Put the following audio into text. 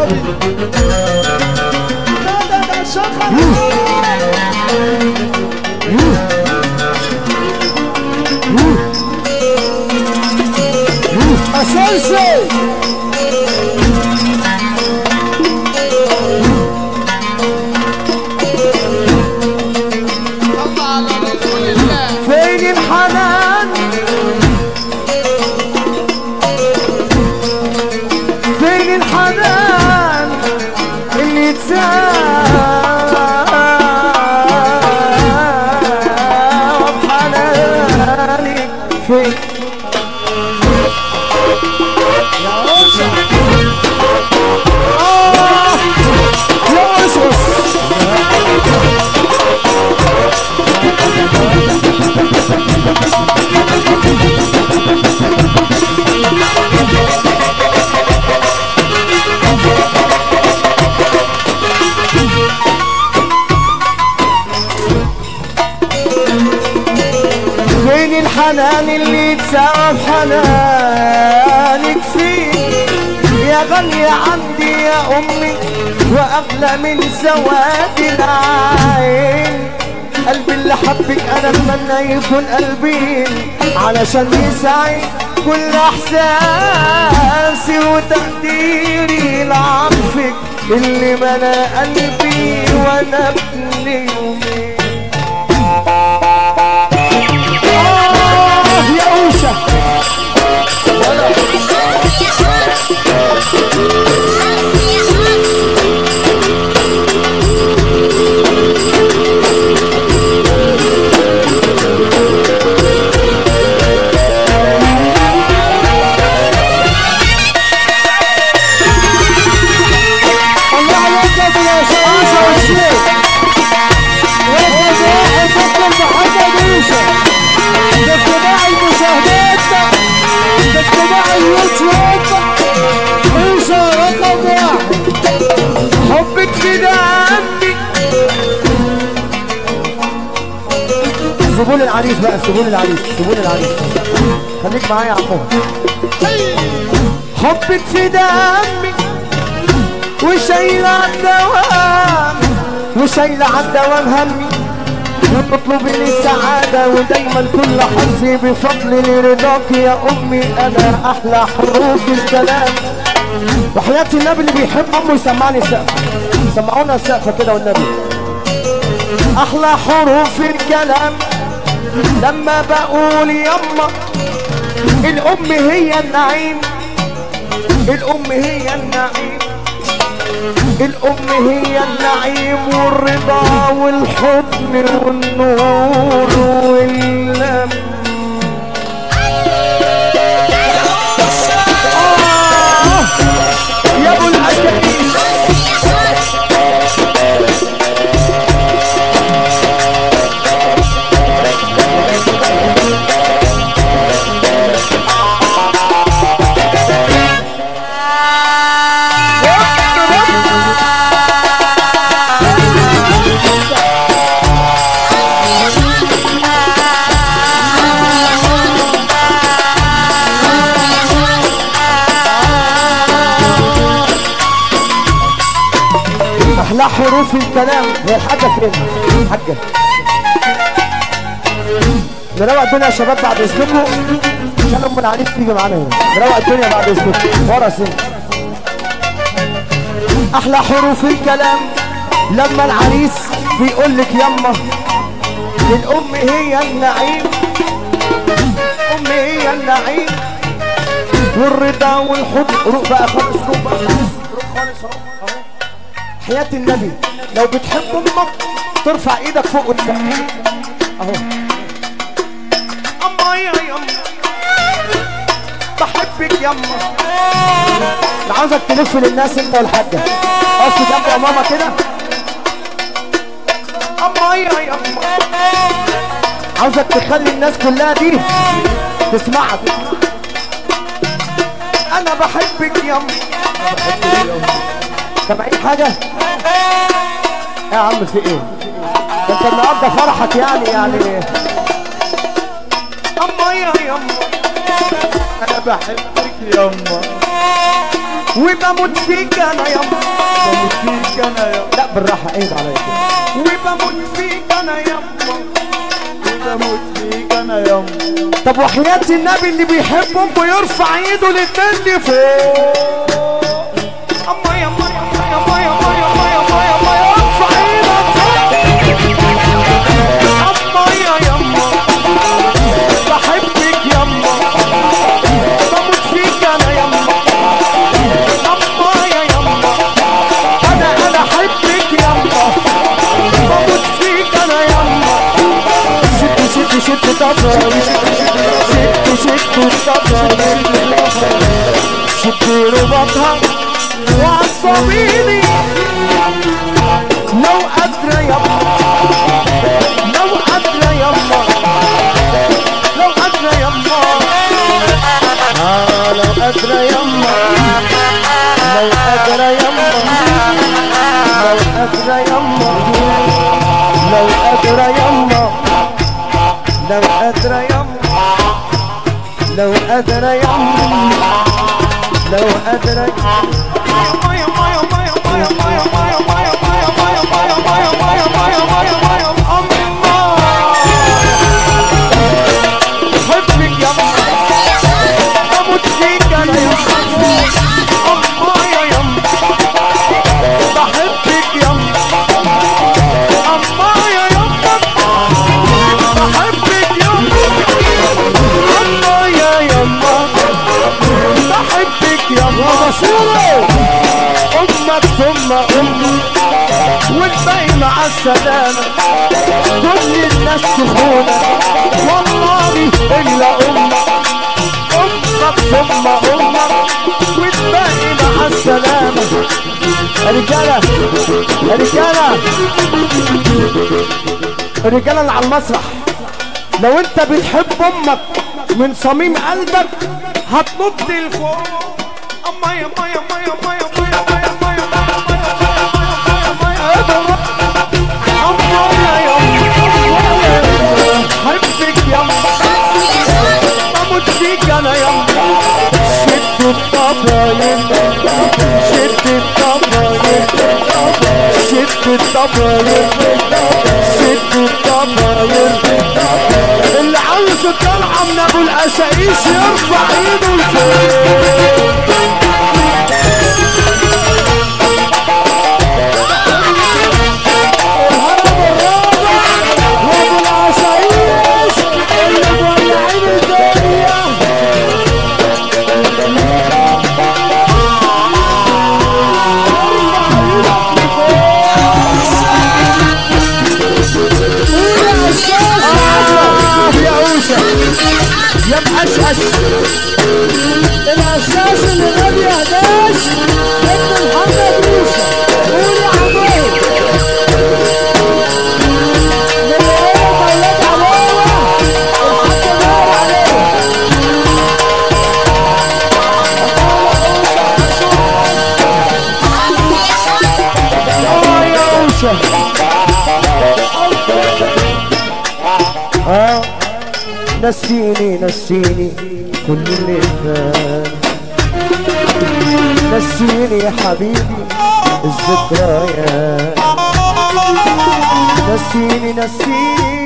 النبي لا لا لا شغل اساسي صلى على رسول الله فين الحنان فين الحنان اللي تساب حنانك فين يا أوسع آه يا أوسع فين الحنان اللي تساوى بحنانك فين يا غالية عندي يا أمي وأغلى من سواد العين قلبي اللي حبك أنا أتمنى يكون قلبي علشان يسعد كل إحساسي وتقديري لعطفك اللي ملا قلبي وأنا ابن يومي آه يا أوشا الله عليك يا ابو يوسف أوشا والشيخ واحد واحد دكتور محمد يوسف باتباع المشاهدات باتباع اليوتيوب يوسف رقم واحد حبك في دمي زبون العريس بقى زبون العريس زبون العريس خليك معايا يا عمو حبك في دمي وشايلة عالدوام وشايلة عالدوام همي وتطلب لي السعادة ودايما كل حظي بفضل لرضاك يا أمي أنا أحلى حروف الكلام وحياة النبي اللي بيحب أمه يسمعني السقف سمعونا السقفة كده والنبي أحلى حروف الكلام لما بقول يما الأم هي النعيم الأم هي النعيم الأم هي النعيم والرضا والحضن والنور واللم آه يا أبو العجائز أحلى حروف الكلام هي الحاجة فين؟ حاجة نروق الدنيا يا شباب بعد اذنكم عشان ام العريس تيجي معانا هنا نروق الدنيا بعد اذنكم ورا سن احلى حروف الكلام لما العريس بيقول لك يما الام هي النعيم الام هي النعيم والرضا والحب روق بقى خالص روق بقى خالص روق خالص اهو اهو حياة النبي لو بتحب امك ترفع ايدك فوق وتسقف اهو اما يا يما بحبك يما انا عاوزك تلف للناس انت والحاجه اقف جنب يا ماما كده اما يا يما عاوزك تخلي الناس كلها دي تسمعك انا بحبك يما سامعين حاجه يا عم في ايه ده انت النهارده فرحك يعني يعني اما يا يما انا بحبك يما وبموت فيك انا يما بموت فيك انا يا لا بالراحه عيب عليا كده. وبموت فيك انا يما بموت فيك انا يا طب وحياة النبي اللي بيحب امه يرفع ايده للتاني فوق اما يا ما يا ما يا ما يا ما يا ما يا ما يا ما ارفع ايدك اما يا يما بحبك يما بموت فيك انا يما اما يا يما انا انا احبك يما بموت فيك انا يما شد شد شد طبعا شد شد طبعا شد رباطها وعصبيني لو قادرة يما لو قادرة يما لو قادرة يما آه لو قادرة يما لو قادرة يما لو قادرة يما لو قادرة يما لو قادرة يما لو قادرة يما لو قادرة حبك يا اموت فيك انا يا اما يا يم بحبك يا اما يا يم بحبك يا اما يا يم بحبك يا رسول امك ثم امي والباقي مع السلامة كل الناس تخونك والله الا امك امك ثم امك والباقي مع السلامة يا رجالة يا رجالة الرجالة اللي على المسرح لو انت بتحب امك من صميم قلبك هتنط لفوق اما يا ما يا ما يا ما يا ما يا ما يا ما يا ما يا ما يا اما يا يا حبك يا اموت فيك انا يا شد الطفايل شد الطفايل شد الطفايل شد الطفايل اللي عاوز الطلعه من ابو القشايش يرفع ايده لفوق الهرم الرابع وابو القشايش اللي مولعين الدنيا يا اوشا يا مقشقش الاساس اللي ما بيهداش ابن محمد موسى قول يا عمو من ايه مولاد عموه الحاج نار عليه اه يا اوشا اه نسيني نسيني كل اللي فات نسيني يا حبيبي الذكريات نسيني نسيني